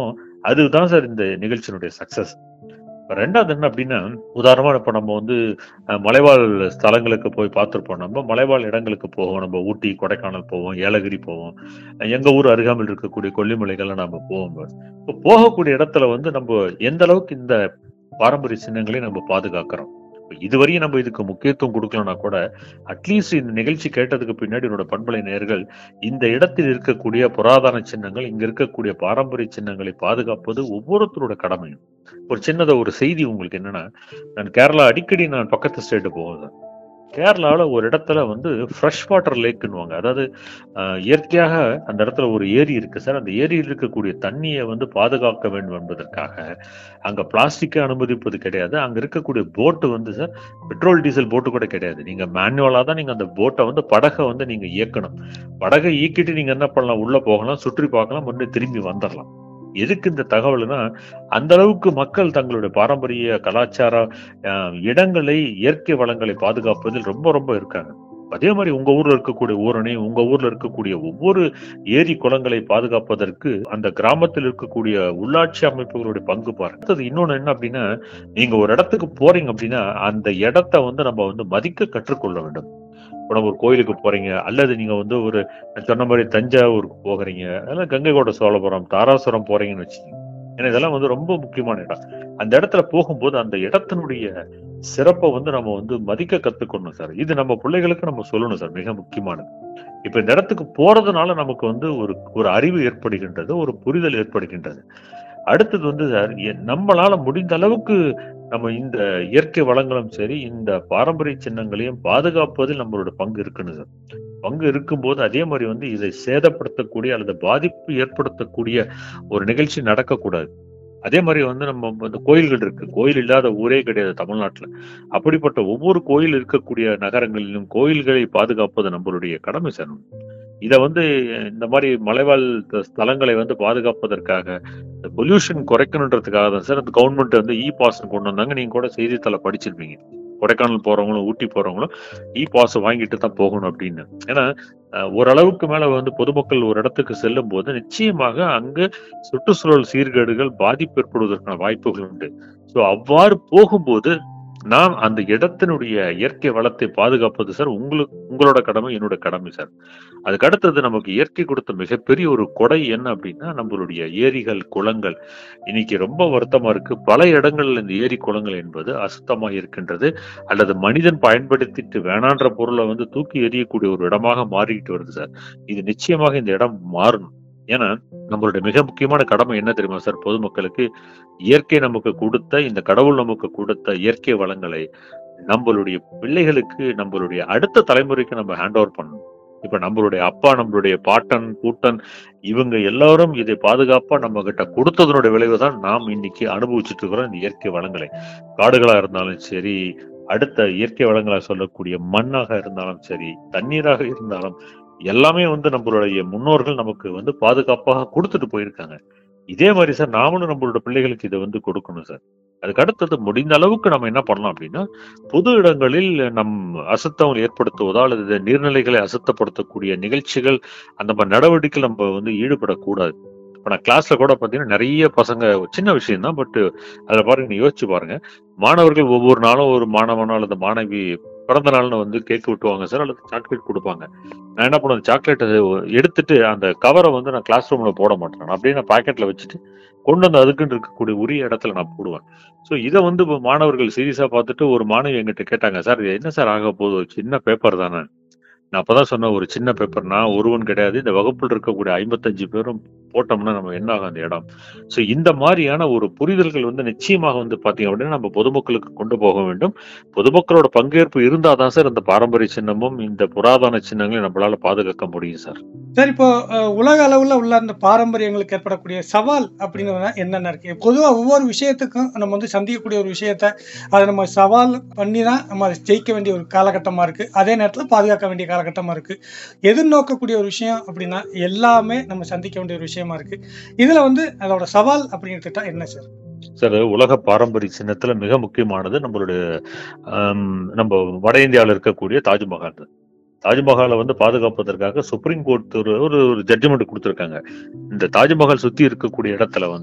அதுதான் சார் இந்த நிகழ்ச்சியினுடைய சக்சஸ் ரெண்டாவது என்ன அப்படின்னா உதாரணமா இப்ப நம்ம வந்து அஹ், மலைவாழ் ஸ்தலங்களுக்கு போய் பார்த்திருப்போம் நம்ம மலைவாழ் இடங்களுக்கு போவோம் நம்ம ஊட்டி கொடைக்கானல் போவோம் ஏலகிரி போவோம் அஹ், எங்க ஊர் அருகாமையில் இருக்கக்கூடிய கொல்லிமலைகள்லாம் நம்ம போவோம் இப்போ போகக்கூடிய இடத்துல வந்து நம்ம எந்த அளவுக்கு இந்த பாரம்பரிய சின்னங்களை நம்ம பாதுகாக்கிறோம் இப்ப இதுவரையும் நம்ம இதுக்கு முக்கியத்துவம் கொடுக்கலனா கூட அட்லீஸ்ட் இந்த நிகழ்ச்சி கேட்டதுக்கு பின்னாடி என்னோட பண்பலை நேயர்கள் இந்த இடத்தில் இருக்கக்கூடிய புராதன சின்னங்கள் இங்க இருக்கக்கூடிய பாரம்பரிய சின்னங்களை பாதுகாப்பது ஒவ்வொருத்தரோட கடமையும் ஒரு சின்னதா ஒரு செய்தி உங்களுக்கு என்னன்னா நான் கேரளா அடிக்கடி நான் பக்கத்து ஸ்டேட்டு போவேன் கேரளாவில் ஒரு இடத்துல வந்து ஃப்ரெஷ் வாட்டர் லேக்குன்னுவாங்க அதாவது ஆஹ், இயற்கையாக அந்த இடத்துல ஒரு ஏரி இருக்கு சார் அந்த ஏரியில் இருக்கக்கூடிய தண்ணியை வந்து பாதுகாக்க வேண்டும் என்பதற்காக அங்க பிளாஸ்டிக்கை அனுமதிப்பது கிடையாது அங்க இருக்கக்கூடிய போட்டு வந்து சார் பெட்ரோல் டீசல் போட்டு கூட கிடையாது நீங்க மேனுவலா தான் நீங்க அந்த போட்டை வந்து படகை வந்து நீங்க இயக்கணும் படகை இயக்கிட்டு நீங்க என்ன பண்ணலாம் உள்ள போகலாம் சுற்றி பார்க்கலாம் மறுபடியும் திரும்பி வந்துடலாம் எதுக்கு இந்த தகவல்னா அந்த அளவுக்கு மக்கள் தங்களுடைய பாரம்பரிய கலாச்சார அஹ், இடங்களை இயற்கை வளங்களை பாதுகாப்பதில் ரொம்ப ரொம்ப இருக்காங்க அதே மாதிரி உங்க ஊர்ல இருக்கக்கூடிய ஊரணி உங்க ஊர்ல இருக்கக்கூடிய ஒவ்வொரு ஏரி குளங்களை பாதுகாப்பதற்கு அந்த கிராமத்தில் இருக்கக்கூடிய உள்ளாட்சி அமைப்புகளுடைய பங்கு பாருங்க அடுத்தது இன்னொன்னு என்ன அப்படின்னா நீங்க ஒரு இடத்துக்கு போறீங்க அப்படின்னா அந்த இடத்த வந்து நம்ம வந்து மதிக்க கற்றுக்கொள்ள வேண்டும் இப்போ நம்ம ஒரு கோயிலுக்கு போறீங்க அல்லது நீங்க வந்து ஒரு நான் சொன்ன மாதிரி தஞ்சாவூருக்கு போகிறீங்க அதெல்லாம் கங்கை கொண்ட சோழபுரம் தாராசுரம் போறீங்கன்னு வச்சுக்கோங்க ஏன்னா இதெல்லாம் வந்து ரொம்ப முக்கியமான இடம் அந்த இடத்துல போகும்போது அந்த இடத்தினுடைய சிறப்பை வந்து நம்ம வந்து மதிக்க கத்துக்கணும் சார் இது நம்ம பிள்ளைகளுக்கு நம்ம சொல்லணும் சார் மிக முக்கியமானது இப்ப இந்த இடத்துக்கு போறதுனால நமக்கு வந்து ஒரு ஒரு அறிவு ஏற்படுகின்றது ஒரு புரிதல் ஏற்படுகின்றது அடுத்தது வந்து சார் எ- நம்மளால முடிந்த அளவுக்கு நம்ம இந்த இயற்கை வளங்களும் சரி இந்த பாரம்பரிய சின்னங்களையும் பாதுகாப்பதில் நம்மளோட பங்கு இருக்குன்னு சார் பங்கு இருக்கும்போது அதே மாதிரி வந்து இதை சேதப்படுத்தக்கூடிய அல்லது பாதிப்பு ஏற்படுத்தக்கூடிய ஒரு நிகழ்ச்சி நடக்கக்கூடாது அதே மாதிரி வந்து நம்ம வந்து கோயில்கள் இருக்கு கோயில் இல்லாத ஊரே கிடையாது தமிழ்நாட்டுல அப்படிப்பட்ட ஒவ்வொரு கோயில் இருக்கக்கூடிய நகரங்களிலும் கோயில்களை பாதுகாப்பது நம்மளுடைய கடமை சார் இத வந்து இந்த மாதிரி மலைவாழ் த- ஸ்தலங்களை வந்து பாதுகாப்பதற்காக இந்த பொல்யூஷன் குறைக்கணுன்றதுக்காக தான் சார் அந்த கவர்மெண்ட் வந்து இ பாஸ் கொண்டு வந்தாங்க நீங்க கூட செய்தித்தாள படிச்சிருப்பீங்க கொடைக்கானல் போறவங்களும் ஊட்டி போறவங்களும் இ பாஸ் வாங்கிட்டு தான் போகணும் அப்படின்னு ஏன்னா அஹ், ஓரளவுக்கு மேல வந்து பொதுமக்கள் ஒரு இடத்துக்கு செல்லும் போது நிச்சயமாக அங்க சுற்றுச்சூழல் சீர்கேடுகள் பாதிப்பு ஏற்படுவதற்கான வாய்ப்புகள் உண்டு சோ அவ்வாறு போகும்போது நாம் அந்த இடத்தினுடைய இயற்கை வளத்தை பாதுகாப்பது சார் உங்களுக்கு உங்களோட கடமை என்னோட கடமை சார் அதுக்கு அடுத்தது நமக்கு இயற்கை கொடுத்த மிகப்பெரிய ஒரு கொடை என்ன அப்படின்னா நம்மளுடைய ஏரிகள் குளங்கள் இன்னைக்கு ரொம்ப வருத்தமா இருக்கு பல இடங்கள்ல இந்த ஏரி குளங்கள் என்பது அசுத்தமாக இருக்கின்றது அல்லது மனிதன் பயன்படுத்திட்டு வேணான்ற பொருளை வந்து தூக்கி எறியக்கூடிய ஒரு இடமாக மாறிக்கிட்டு வருது சார் இது நிச்சயமாக இந்த இடம் மாறணும் ஏன்னா நம்மளுடைய மிக முக்கியமான கடமை என்ன தெரியுமா சார் பொதுமக்களுக்கு இயற்கை நமக்கு கொடுத்த இந்த கடவுள் நமக்கு கொடுத்த இயற்கை வளங்களை நம்மளுடைய பிள்ளைகளுக்கு நம்மளுடைய அடுத்த தலைமுறைக்கு நம்ம ஹேண்ட் ஓவர் பண்ணணும் இப்ப நம்மளுடைய அப்பா நம்மளுடைய பாட்டன் கூட்டன் இவங்க எல்லாரும் இதை பாதுகாப்பா நம்ம கிட்ட கொடுத்ததனுடைய விளைவு தான் நாம் இன்னைக்கு அனுபவிச்சுட்டு இருக்கிறோம் இந்த இயற்கை வளங்களை காடுகளா இருந்தாலும் சரி அடுத்த இயற்கை வளங்களா சொல்லக்கூடிய மண்ணாக இருந்தாலும் சரி தண்ணீராக இருந்தாலும் எல்லாமே வந்து நம்மளுடைய முன்னோர்கள் நமக்கு வந்து பாதுகாப்பாக கொடுத்துட்டு போயிருக்காங்க இதே மாதிரி சார் நாமளும் நம்மளோட பிள்ளைகளுக்கு இதை வந்து கொடுக்கணும் சார் அதுக்கு அடுத்தது முடிந்த அளவுக்கு நம்ம என்ன பண்ணலாம் அப்படின்னா பொது இடங்களில் நம் அசுத்தம் ஏற்படுத்துவதோ அல்லது நீர்நிலைகளை அசுத்தப்படுத்தக்கூடிய நிகழ்ச்சிகள் அந்த மாதிரி நடவடிக்கை நம்ம வந்து ஈடுபடக்கூடாது இப்ப நான் கிளாஸ்ல கூட பாத்தீங்கன்னா நிறைய பசங்க சின்ன விஷயம் தான் பட் அதுல பாருங்க நீ யோசிச்சு பாருங்க மாணவர்கள் ஒவ்வொரு நாளும் ஒரு மாணவனோ அல்லது மாணவி பிறந்த நாள்னு வந்து கேக் விட்டுவாங்க சார் அல்லது சாக்லேட் கொடுப்பாங்க நான் என்ன பண்ணுவேன் சாக்லேட் எடுத்துட்டு அந்த கவரை வந்து நான் கிளாஸ் ரூம்ல போட மாட்டேன் நான் அப்படியே நான் பாக்கெட்ல வச்சுட்டு கொண்டு வந்து அதுக்குன்னு இருக்கக்கூடிய உரிய இடத்துல நான் போடுவேன் ஸோ இதை வந்து இப்ப மாணவர்கள் சீரியஸா பார்த்துட்டு ஒரு மாணவி எங்கிட்ட கேட்டாங்க சார் இது என்ன சார் ஆக போகுது ஒரு சின்ன பேப்பர் தானே நான் அப்பதான் சொன்னேன் ஒரு சின்ன பேப்பர் நான் ஒருவன் கிடையாது இந்த வகுப்பில் இருக்கக்கூடிய ஐம்பத்தஞ்சு பேரும் போட்டோம்னா நம்ம என்ன ஆகும் அந்த இடம் ஸோ இந்த மாதிரியான ஒரு புரிதல்கள் வந்து நிச்சயமாக வந்து பாத்தீங்க அப்படின்னா நம்ம பொதுமக்களுக்கு கொண்டு போக வேண்டும் பொதுமக்களோட பங்கேற்பு இருந்தாதான் சார் இந்த பாரம்பரிய சின்னமும் இந்த புராதன சின்னங்களையும் நம்மளால பாதுகாக்க முடியும் சார் சார் இப்போ அஹ், உலக அளவுல உள்ள அந்த பாரம்பரியங்களுக்கு ஏற்படக்கூடிய சவால் அப்படிங்கிறது என்னென்ன இருக்கு பொதுவா ஒவ்வொரு விஷயத்துக்கும் நம்ம வந்து சந்திக்கக்கூடிய ஒரு விஷயத்த அதை நம்ம சவால் பண்ணி தான் நம்ம அதை ஜெயிக்க வேண்டிய ஒரு காலகட்டமா இருக்கு அதே நேரத்துல பாதுகாக்க வேண்டிய காலகட்டமா இருக்கு எதிர்நோக்கக்கூடிய ஒரு விஷயம் அப்படின்னா எல்லாமே நம்ம சந்திக்க வேண்டிய ஒரு விஷயமா இருக்கு இதுல வந்து அதோட சவால் அப்படிங்கிறதுட்டா என்ன சார் சார் உலக பாரம்பரிய சின்னத்துல மிக முக்கியமானது நம்மளுடைய ஆம், நம்ம வட இந்தியாவில் இருக்கக்கூடிய தாஜ்மஹால் தான். தாஜ்மஹாலை வந்து பாதுகாப்பதற்காக சுப்ரீம் கோர்ட் ஒரு ஒரு ஒரு ஜட்ஜ்மெண்ட் கொடுத்திருக்காங்க இந்த தாஜ்மஹால் சுத்தி இருக்கக்கூடிய இடத்துல வந்து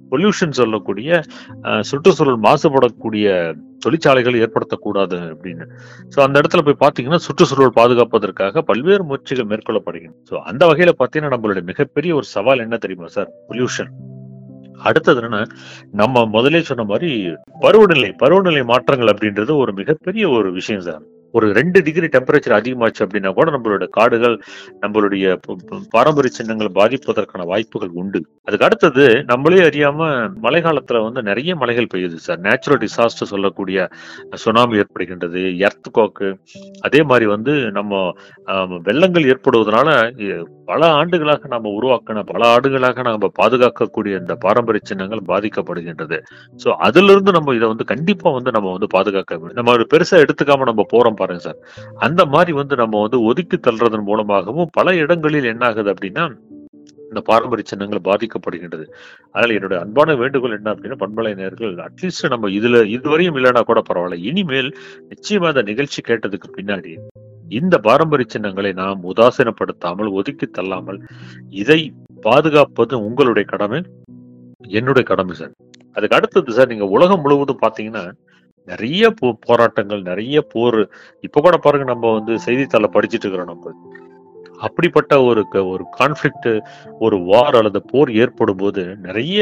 பொல்யூஷன் சொல்லக்கூடிய அஹ், சுற்றுச்சூழல் மாசுபடக்கூடிய தொழிற்சாலைகள் ஏற்படுத்தக்கூடாது அப்படின்னு சோ அந்த இடத்துல போய் பாத்தீங்கன்னா சுற்றுச்சூழல் பாதுகாப்பதற்காக பல்வேறு முயற்சிகள் மேற்கொள்ளப்படுகின்றன சோ அந்த வகையில பாத்தீங்கன்னா நம்மளுடைய மிகப்பெரிய ஒரு சவால் என்ன தெரியுமா சார் பொல்யூஷன் அடுத்தது என்னன்னா நம்ம முதலே சொன்ன மாதிரி பருவநிலை பருவநிலை மாற்றங்கள் அப்படின்றது ஒரு மிகப்பெரிய ஒரு விஷயம் சார் ஒரு ரெண்டு டிகிரி டெம்பரேச்சர் அதிகமாச்சு அப்படின்னா கூட நம்மளோட காடுகள் நம்மளுடைய ப- ப- பாரம்பரிய சின்னங்கள் பாதிப்பதற்கான வாய்ப்புகள் உண்டு அதுக்கு அடுத்தது நம்மளே அறியாம மழை காலத்துல வந்து நிறைய மழைகள் பெய்யுது சார் நேச்சுரல் டிசாஸ்டர் சொல்லக்கூடிய சுனாமி ஏற்படுகின்றது எர்த் கோக்கு அதே மாதிரி வந்து நம்ம ஆம், வெள்ளங்கள் ஏற்படுவதனால இ- பல ஆண்டுகளாக நாம உருவாக்கின பல ஆண்டுகளாக நாம பாதுகாக்கக்கூடிய இந்த பாரம்பரிய சின்னங்கள் பாதிக்கப்படுகின்றது சோ அதுல இருந்து நம்ம இதை வந்து கண்டிப்பா வந்து நம்ம வந்து பாதுகாக்க வேண்டும் நம்ம ஒரு பெருசா எடுத்துக்காம நம்ம போறோம் பாருங்க சார் அந்த மாதிரி வந்து நம்ம வந்து ஒதுக்கி தள்ளுறதன் மூலமாகவும் பல இடங்களில் என்ன ஆகுது அப்படின்னா இந்த பாரம்பரிய சின்னங்கள் பாதிக்கப்படுகின்றது அதனால என்னுடைய அன்பான வேண்டுகோள் என்ன அப்படின்னா பண்பலை நேர்கள் அட்லீஸ்ட் நம்ம இதுல இதுவரையும் இல்லைன்னா கூட பரவாயில்ல இனிமேல் நிச்சயமா இந்த நிகழ்ச்சி கேட்டதுக்கு பின்னாடி இந்த பாரம்பரிய சின்னங்களை நாம் உதாசீனப்படுத்தாமல் ஒதுக்கி தள்ளாமல் இதை பாதுகாப்பது உங்களுடைய கடமை என்னுடைய கடமை சார் அதுக்கு அடுத்தது சார் நீங்க உலகம் முழுவதும் பாத்தீங்கன்னா நிறைய போ போராட்டங்கள் நிறைய போர் இப்ப கூட பாருங்க நம்ம வந்து செய்தித்தாள படிச்சிட்டு இருக்கிறோம் நம்ம அப்படிப்பட்ட ஒரு க- ஒரு கான்ஃபிளிக்ட் ஒரு வார் அல்லது போர் ஏற்படும் போது நிறைய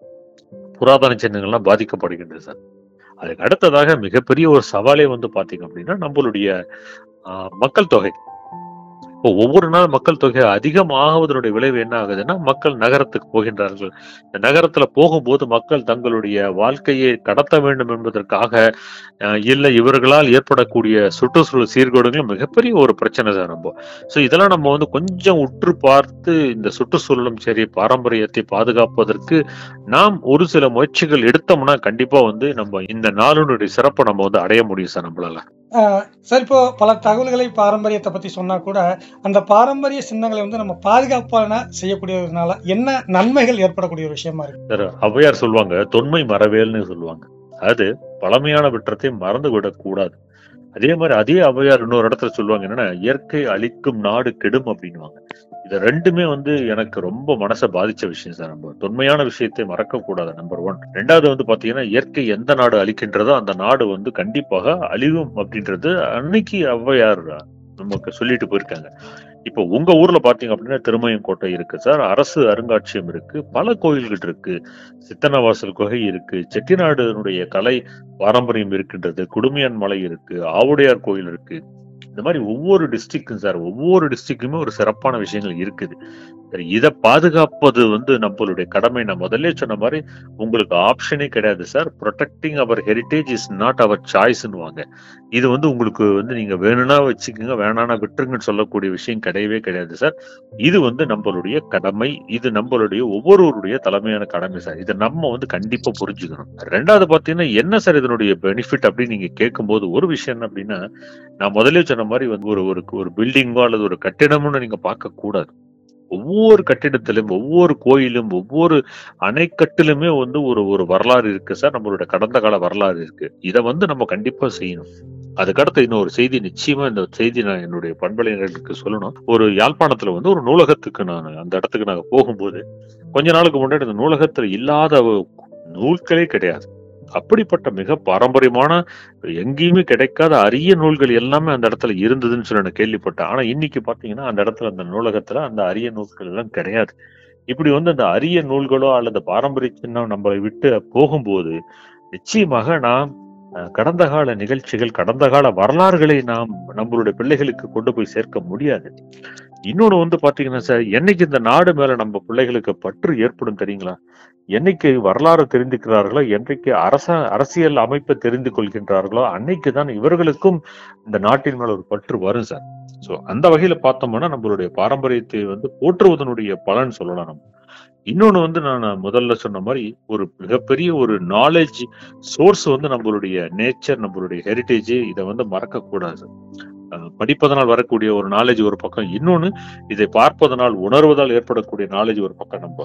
புராதன சின்னங்கள்லாம் பாதிக்கப்படுகின்றது சார் அதுக்கு அடுத்ததாக மிகப்பெரிய ஒரு சவாலே வந்து பாத்தீங்க அப்படின்னா நம்மளுடைய ஆஹ், மக்கள் தொகை இப்போ ஒவ்வொரு நாள் மக்கள் தொகை அதிகமாகுவதனுடைய விளைவு என்ன ஆகுதுன்னா மக்கள் நகரத்துக்கு போகின்றார்கள் இந்த நகரத்துல போகும்போது மக்கள் தங்களுடைய வாழ்க்கையை கடத்த வேண்டும் என்பதற்காக அஹ், இல்லை இவர்களால் ஏற்படக்கூடிய சுற்றுச்சூழல் சீர்கேடுகள் மிகப்பெரிய ஒரு பிரச்சனை தான் நம்ம ஸோ இதெல்லாம் நம்ம வந்து கொஞ்சம் உற்று பார்த்து இந்த சுற்றுச்சூழலும் சரி பாரம்பரியத்தை பாதுகாப்பதற்கு நாம் ஒரு சில முயற்சிகள் எடுத்தோம்னா கண்டிப்பா வந்து நம்ம இந்த நாளினுடைய சிறப்பை நம்ம வந்து அடைய முடியும் சார் நம்மளால ஆஹ் சார் இப்போ பல தகவல்களை பாரம்பரியத்தை பத்தி சொன்னா கூட அந்த பாரம்பரிய சின்னங்களை வந்து நம்ம பாதுகாப்பான செய்யக்கூடியதுனால என்ன நன்மைகள் ஏற்படக்கூடிய ஒரு விஷயமா இருக்கு சார் ஔவையார் சொல்லுவாங்க தொன்மை மறவேல்னு சொல்லுவாங்க அது பழமையான விட்டத்தை மறந்து விடக்கூடாது அதே மாதிரி அதே ஔவையார் இன்னொரு இடத்துல சொல்லுவாங்க என்னன்னா இயற்கை அழிக்கும் நாடு கெடும் அப்படின்னுவாங்க இது ரெண்டுமே வந்து எனக்கு ரொம்ப மனசை பாதிச்ச விஷயம் சார் நம்ம தொன்மையான விஷயத்தை மறக்க கூடாது நம்பர் ஒன் ரெண்டாவது வந்து பாத்தீங்கன்னா இயற்கை எந்த நாடு அழிக்கின்றதோ அந்த நாடு வந்து கண்டிப்பாக அழிவும் அப்படின்றது அன்னைக்கு ஔவையார் நமக்கு சொல்லிட்டு போயிருக்காங்க இப்போ உங்க ஊர்ல பாத்தீங்க அப்படின்னா திருமயம் கோட்டை இருக்கு சார் அரசு அருங்காட்சியகம் இருக்கு பல கோயில்கள் இருக்கு சித்தனவாசல் குகை இருக்கு செட்டிநாடுனுடைய கலை பாரம்பரியம் இருக்கின்றது குடுமியான் மலை இருக்கு ஆவுடையார் கோயில் இருக்கு இந்த மாதிரி ஒவ்வொரு டிஸ்ட்ரிக்டும் சார் ஒவ்வொரு டிஸ்ட்ரிக்ட்டுமே ஒரு சிறப்பான விஷயங்கள் இருக்குது சரி இதை பாதுகாப்பது வந்து நம்மளுடைய கடமை நான் முதல்ல சொன்ன மாதிரி உங்களுக்கு ஆப்ஷனே கிடையாது sir protecting our heritage is not our சாய்ஸ்னுவாங்க இது வந்து உங்களுக்கு வந்து நீங்க வேணும்னா வச்சுக்கோங்க வேணானா விட்டுருங்கன்னு சொல்லக்கூடிய விஷயம் கிடையவே கிடையாது சார் இது வந்து நம்மளுடைய கடமை இது நம்மளுடைய ஒவ்வொருவருடைய தலைமையான கடமை சார் இதை நம்ம வந்து கண்டிப்பா புரிஞ்சுக்கணும் ரெண்டாவது பாத்தீங்கன்னா என்ன சார் இதனுடைய பெனிஃபிட் அப்படின்னு நீங்க கேட்கும்போது ஒரு விஷயம் என்ன அப்படின்னா நான் முதல்ல சொன்ன மாதிரி வந்து ஒரு ஒரு ஒரு பில்டிங்கோ அல்லது ஒரு கட்டிடம்னு நீங்க பார்க்க கூடாது ஒவ்வொரு கட்டிடத்திலும் ஒவ்வொரு கோயிலும் ஒவ்வொரு அணைக்கட்டிலுமே வந்து ஒரு ஒரு வரலாறு இருக்கு சார் நம்மளோட கடந்த கால வரலாறு இருக்கு இதை வந்து நம்ம கண்டிப்பா செய்யணும் அதுக்கடுத்து இன்னொரு செய்தி நிச்சயமா இந்த செய்தி நான் என்னுடைய பண்பலைஞர்களுக்கு சொல்லணும் ஒரு யாழ்ப்பாணத்துல வந்து ஒரு நூலகத்துக்கு நான் அந்த இடத்துக்கு நாங்க போகும்போது கொஞ்ச நாளுக்கு முன்னாடி அந்த நூலகத்துல இல்லாத நூல்களே கிடையாது அப்படிப்பட்ட மிக பாரம்பரியமான எங்கேயுமே கிடைக்காத அரிய நூல்கள் எல்லாமே அந்த இடத்துல இருந்ததுன்னு சொல்லி நான் கேள்விப்பட்டேன் ஆனா இன்னைக்கு பாத்தீங்கன்னா அந்த இடத்துல அந்த நூலகத்துல அந்த அரிய நூல்கள் எல்லாம் கிடையாது இப்படி வந்து அந்த அரிய நூல்களோ அல்லது பாரம்பரிய சின்னம் நம்மளை விட்டு போகும்போது நிச்சயமாக நாம் அஹ், கடந்த கால நிகழ்ச்சிகள் கடந்த கால வரலாறுகளை நாம் நம்மளுடைய பிள்ளைகளுக்கு கொண்டு போய் சேர்க்க முடியாது இன்னொன்னு வந்து பாத்தீங்கன்னா சார் என்னைக்கு இந்த நாடு மேல நம்ம பிள்ளைகளுக்கு பற்று ஏற்படும் தெரியுங்களா என்னைக்கு வரலாறு தெரிந்துக்கிறார்களோ என்றைக்கு அரச அரசியல் அமைப்பை தெரிந்து கொள்கின்றார்களோ அன்னைக்கு தான் இவர்களுக்கும் இந்த நாட்டின் மேல ஒரு பற்று வரும் சார் சோ அந்த வகையில பார்த்தோம்னா நம்மளுடைய பாரம்பரியத்தை வந்து போற்றுவதனுடைய பலன் சொல்லலாம் நம்ம இன்னொன்னு வந்து நான் முதல்ல சொன்ன மாதிரி ஒரு மிகப்பெரிய ஒரு நாலேஜ் சோர்ஸ் வந்து நம்மளுடைய நேச்சர் நம்மளுடைய ஹெரிட்டேஜ் இதை வந்து மறக்க கூடாது அஹ் படிப்பதனால் வரக்கூடிய ஒரு நாலேஜ் ஒரு பக்கம் இன்னொன்னு இதை பார்ப்பதனால் உணர்வதால் ஏற்படக்கூடிய நாலேஜ் ஒரு பக்கம் நம்ம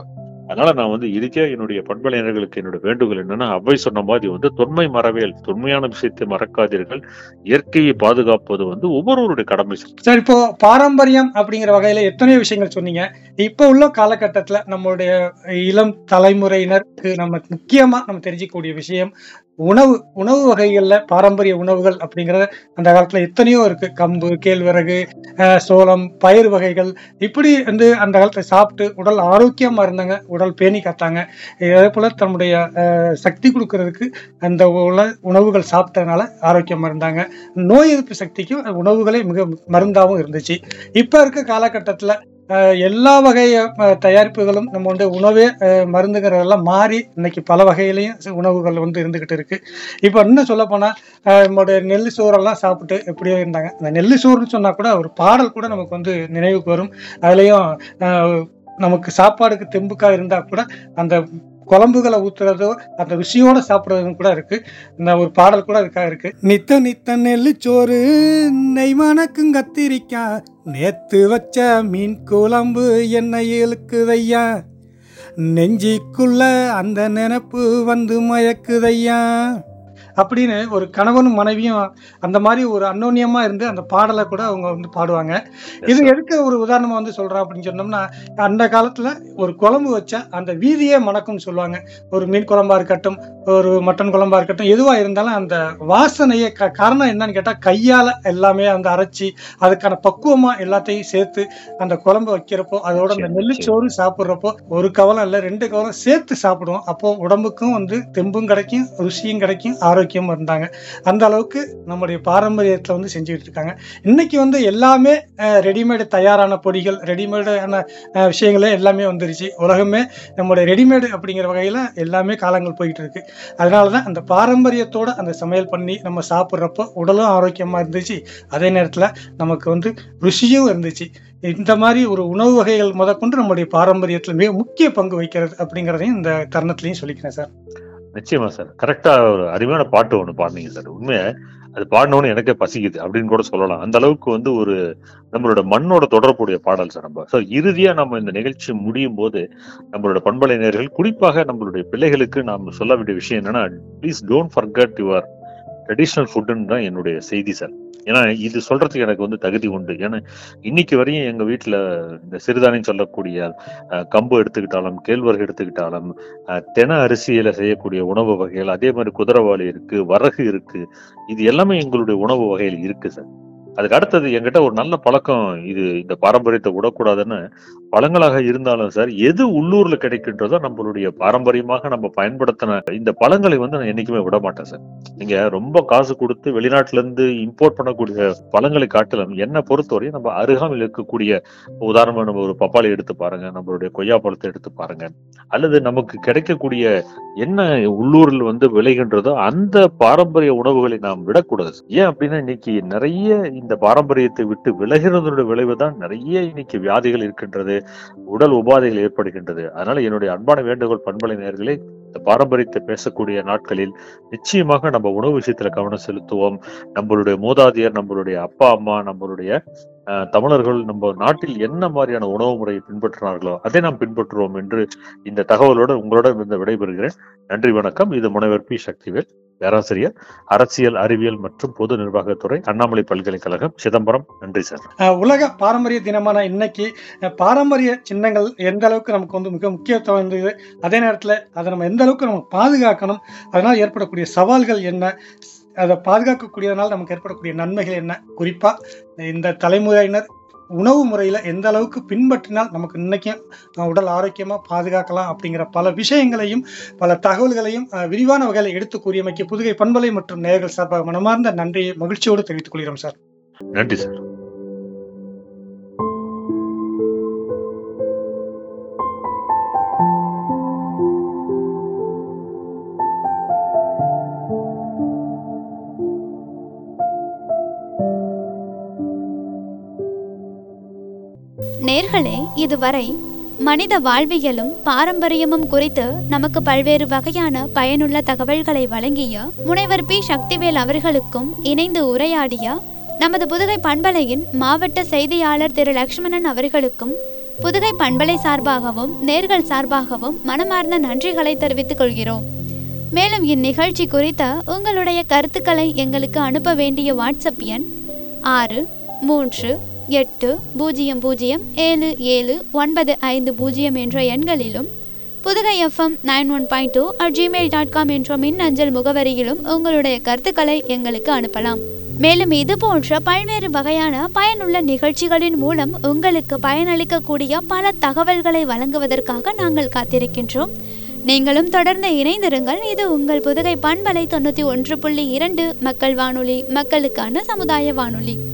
அதனால நான் வந்து இதுக்கே என்னுடைய பண்பலைஞர்களுக்கு என்னுடைய வேண்டுகோள் என்னன்னா அவ்வை சொன்ன மாதிரி வந்து தொன்மை மறவேல் தொன்மையான விஷயத்தை மறக்காதீர்கள் இயற்கையை பாதுகாப்பது வந்து ஒவ்வொருவருடைய கடமை சார் சார் இப்போ பாரம்பரியம் அப்படிங்கிற வகையில எத்தனையோ விஷயங்கள் சொன்னீங்க இப்போ உள்ள காலகட்டத்துல நம்மளுடைய இளம் தலைமுறையினருக்கு நம்ம முக்கியமா நம்ம தெரிஞ்சிக்கக்கூடிய விஷயம் உணவு உணவு வகைகள்ல பாரம்பரிய உணவுகள் அப்படிங்கறது அந்த காலத்துல எத்தனையோ இருக்கு கம்பு கேழ்வரகு அஹ், சோளம் பயிர் வகைகள் இப்படி வந்து அந்த காலத்துல சாப்பிட்டு உடல் ஆரோக்கியமா இருந்தாங்க உடல் பேணி காத்தாங்க அதே போல தன்னுடைய அஹ், சக்தி கொடுக்கறதுக்கு அந்த உல உணவுகள் சாப்பிட்டதுனால ஆரோக்கியமா இருந்தாங்க நோய் எதிர்ப்பு சக்திக்கும் அந்த உணவுகளே மிக மருந்தாகவும் இருந்துச்சு இப்ப இருக்க காலகட்டத்துல அஹ், எல்லா வகை அஹ், தயாரிப்புகளும் நம்ம வந்து உணவே அஹ், மருந்துங்கிறதெல்லாம் மாறி இன்னைக்கு பல வகையிலையும் சி- உணவுகள் வந்து இருந்துகிட்டு இருக்கு இப்போ இன்னும் சொல்ல போனா அஹ், நம்மளுடைய நெல் சோறெல்லாம் சாப்பிட்டு எப்படியோ இருந்தாங்க அந்த நெல் சோறுன்னு சொன்னா கூட ஒரு பாடல் கூட நமக்கு வந்து நினைவுக்கு வரும் அதுலயும் அஹ், நமக்கு சாப்பாடுக்கு தெம்புக்கா இருந்தா கூட அந்த குழம்புகளை ஊத்துறதோ அந்த ருசியோட சாப்பிடுறதும் கூட இருக்கு இந்த ஒரு பாடல் கூட இருக்கா இருக்கு நித்த நித்த நெல்லுச்சோறு நெய் மணக்கும் கத்திரிக்காய் நேத்து வச்ச மீன் குழம்பு என்னை இழுக்குதையா நெஞ்சிக்குள்ள அந்த நினப்பு வந்து மயக்குதையா அப்படின்னு ஒரு கணவனும் மனைவியும் அந்த மாதிரி ஒரு அன்னோன்யமா இருந்து அந்த பாடலை கூட அவங்க வந்து பாடுவாங்க இது எதுக்கு ஒரு உதாரணமா வந்து சொல்றோம் அப்படின்னு சொன்னோம்னா அந்த காலத்துல ஒரு குழம்பு வச்சா அந்த வீதியே மணக்கும்னு சொல்லுவாங்க ஒரு மீன் குழம்பா இருக்கட்டும் ஒரு மட்டன் குழம்பா இருக்கட்டும் எதுவா இருந்தாலும் அந்த வாசனையை க- காரணம் என்னன்னு கேட்டா கையால எல்லாமே அந்த அரைச்சி அதுக்கான பக்குவமா எல்லாத்தையும் சேர்த்து அந்த குழம்பு வைக்கிறப்போ அதோட அந்த நிச்சயம், நெல்லுச்சோறு சாப்பிட்றப்போ ஒரு கவலம் இல்ல ரெண்டு கவலம் சேர்த்து சாப்பிடுவோம் அப்போ உடம்புக்கும் வந்து தெம்பும் கிடைக்கும் ருசியும் கிடைக்கும் ஆரோக்கியமும் இருந்தாங்க அந்த அளவுக்கு நம்முடைய பாரம்பரியத்துல வந்து செஞ்சுக்கிட்டு இருக்காங்க இன்னைக்கு வந்து எல்லாமே ரெடிமேடு தயாரான பொடிகள் ரெடிமேடான விஷயங்களே எல்லாமே வந்துருச்சு உலகமே நம்மளுடைய ரெடிமேடு அப்படிங்கிற வகையில எல்லாமே காலங்கள் போயிட்டு இருக்கு அதனாலதான் அந்த பாரம்பரியத்தோட அந்த சமையல் பண்ணி நம்ம சாப்பிட்றப்போ உடலும் ஆரோக்கியமா இருந்துச்சு அதே நேரத்துல நமக்கு வந்து ருசியும் இருந்துச்சு இந்த மாதிரி ஒரு உணவு வகைகள் முதற்கொண்டு நம்முடைய பாரம்பரியத்துல மிக முக்கிய பங்கு வகிக்கிறது அப்படிங்கிறதையும் இந்த தருணத்திலையும் சொல்லிக்கிறேன் சார் நிச்சயமா சார் கரெக்டா ஒரு அருமையான பாட்டு ஒண்ணு பாடுனீங்க சார் உண்மையா அது பாடினோன்னு எனக்கே பசிக்குது அப்படின்னு கூட சொல்லலாம் அந்த அளவுக்கு வந்து ஒரு நம்மளோட மண்ணோட தொடர்புடைய பாடல் சார் நம்ம ஸோ இறுதியா நம்ம இந்த நிகழ்ச்சி முடியும் போது நம்மளோட பண்பலைஞர்கள் குறிப்பாக நம்மளுடைய பிள்ளைகளுக்கு நாம் சொல்ல வேண்டிய விஷயம் என்னன்னா please don't forget your traditional ஃபுட்டுன்னு தான் என்னுடைய செய்தி சார் ஏன்னா இது சொல்றதுக்கு எனக்கு வந்து தகுதி உண்டு ஏன்னா இன்னைக்கு வரையும் எங்க வீட்டுல இந்த சிறுதானியம் சொல்லக்கூடிய அஹ், கம்பு எடுத்துக்கிட்டாலும் கேழ்வரகு எடுத்துக்கிட்டாலும் அஹ், தென அரிசியில செய்யக்கூடிய உணவு வகைகள் அதே மாதிரி குதிரைவாளி இருக்கு வரகு இருக்கு இது எல்லாமே எங்களுடைய உணவு வகையில் இருக்கு சார் அதுக்கு அடுத்தது என்கிட்ட ஒரு நல்ல பழக்கம் இது இந்த பாரம்பரியத்தை விடக்கூடாதுன்னு பழங்களாக இருந்தாலும் சார் எது உள்ளூர்ல கிடைக்கின்றதோ நம்மளுடைய பாரம்பரியமாக நம்ம பயன்படுத்தின இந்த பழங்களை வந்து நான் என்னைக்குமே விட மாட்டேன் சார் நீங்க ரொம்ப காசு கொடுத்து வெளிநாட்டுல இருந்து இம்போர்ட் பண்ணக்கூடிய பழங்களை காட்டிலும் என்னை பொறுத்தவரையும் நம்ம அருகாமையில் இருக்கக்கூடிய உதாரணமா நம்ம ஒரு பப்பாளி எடுத்து பாருங்க நம்மளுடைய கொய்யா பழத்தை எடுத்து பாருங்க அல்லது நமக்கு கிடைக்கக்கூடிய என்ன உள்ளூரில் வந்து விளைகின்றதோ அந்த பாரம்பரிய உணவுகளை நாம் விடக்கூடாது ஏன் அப்படின்னா இன்னைக்கு நிறைய இந்த பாரம்பரியத்தை விட்டு விலகிறதனுடைய விளைவு தான் நிறைய இன்னைக்கு வியாதிகள் இருக்கின்றது உடல் உபாதைகள் ஏற்படுகின்றது அதனால என்னுடைய அன்பான வேண்டுகோள் பண்பலை நேயர்களே இந்த பாரம்பரியத்தை பேசக்கூடிய நாட்களில் நிச்சயமாக நம்ம உணவு விஷயத்துல கவனம் செலுத்துவோம் நம்மளுடைய மூதாதையர் நம்மளுடைய அப்பா அம்மா நம்மளுடைய அஹ், தமிழர்கள் நம்ம நாட்டில் என்ன மாதிரியான உணவு முறையை பின்பற்றினார்களோ அதை நாம் பின்பற்றுவோம் என்று இந்த தகவலோடு உங்களோட இருந்து விடைபெறுகிறேன் நன்றி வணக்கம் இது முனைவர் பி சக்திவேல் பேராசிரியர் அரசியல் அறிவியல் மற்றும் பொது நிர்வாகத்துறை அண்ணாமலை பல்கலைக்கழகம் சிதம்பரம் நன்றி சார் அஹ் உலக பாரம்பரிய தினமான இன்னைக்கு அஹ் பாரம்பரிய சின்னங்கள் எந்த அளவுக்கு நமக்கு வந்து மிக முக்கியத்துவம் இருந்தது அதே நேரத்தில் அதை நம்ம எந்த அளவுக்கு நம்ம பாதுகாக்கணும் அதனால் ஏற்படக்கூடிய சவால்கள் என்ன அதை பாதுகாக்கக்கூடியதனால் நமக்கு ஏற்படக்கூடிய நன்மைகள் என்ன குறிப்பா இந்த தலைமுறையினர் உணவு முறையில எந்த அளவுக்கு பின்பற்றினால் நமக்கு இன்னைக்கும் அஹ், உடல் ஆரோக்கியமா பாதுகாக்கலாம் அப்படிங்கிற பல விஷயங்களையும் பல தகவல்களையும் அஹ், விரிவான வகையில் எடுத்து கூறியமைக்கு புதுகை பண்பலை மற்றும் நேயர்கள் சார்பாக மனமார்ந்த நன்றியை மகிழ்ச்சியோடு தெரிவித்துக் கொள்கிறோம் சார் நன்றி சார் நேர்களே இதுவரை மனித வாழ்வியலும் பாரம்பரியமும் குறித்து நமக்கு பல்வேறு வகையான பயனுள்ள தகவல்களை வழங்கிய முனைவர் பி சக்திவேல் அவர்களுக்கும் இணைந்து உரையாடிய நமது புதுகை பண்பலையின் மாவட்ட செய்தியாளர் திரு லக்ஷ்மணன் அவர்களுக்கும் புதுகை பண்பலை சார்பாகவும் நேர்கள் சார்பாகவும் மனமார்ந்த நன்றிகளை தெரிவித்துக் கொள்கிறோம் மேலும் இந்நிகழ்ச்சி குறித்த உங்களுடைய கருத்துக்களை எங்களுக்கு அனுப்ப வேண்டிய வாட்ஸ்அப் எண் ஆறு மூன்று எட்டு பூஜ்ஜியம் பூஜ்ஜியம் ஏழு ஏழு ஒன்பது ஐந்து பூஜ்ஜியம் என்ற எண்களிலும் Pudukai FM nine one point two at Gmail dot com என்ற மின் அஞ்சல் முகவரியிலும் உங்களுடைய கருத்துக்களை எங்களுக்கு அனுப்பலாம் மேலும் இது போன்ற பல்வேறு வகையான பயனுள்ள நிகழ்ச்சிகளின் மூலம் உங்களுக்கு பயனளிக்கக்கூடிய பல தகவல்களை வழங்குவதற்காக நாங்கள் காத்திருக்கின்றோம் நீங்களும் தொடர்ந்து இணைந்திருங்கள் இது உங்கள் புதுகை பண்பலை தொண்ணூற்றி ஒன்று புள்ளி இரண்டு மக்கள் வானொலி மக்களுக்கான சமுதாய வானொலி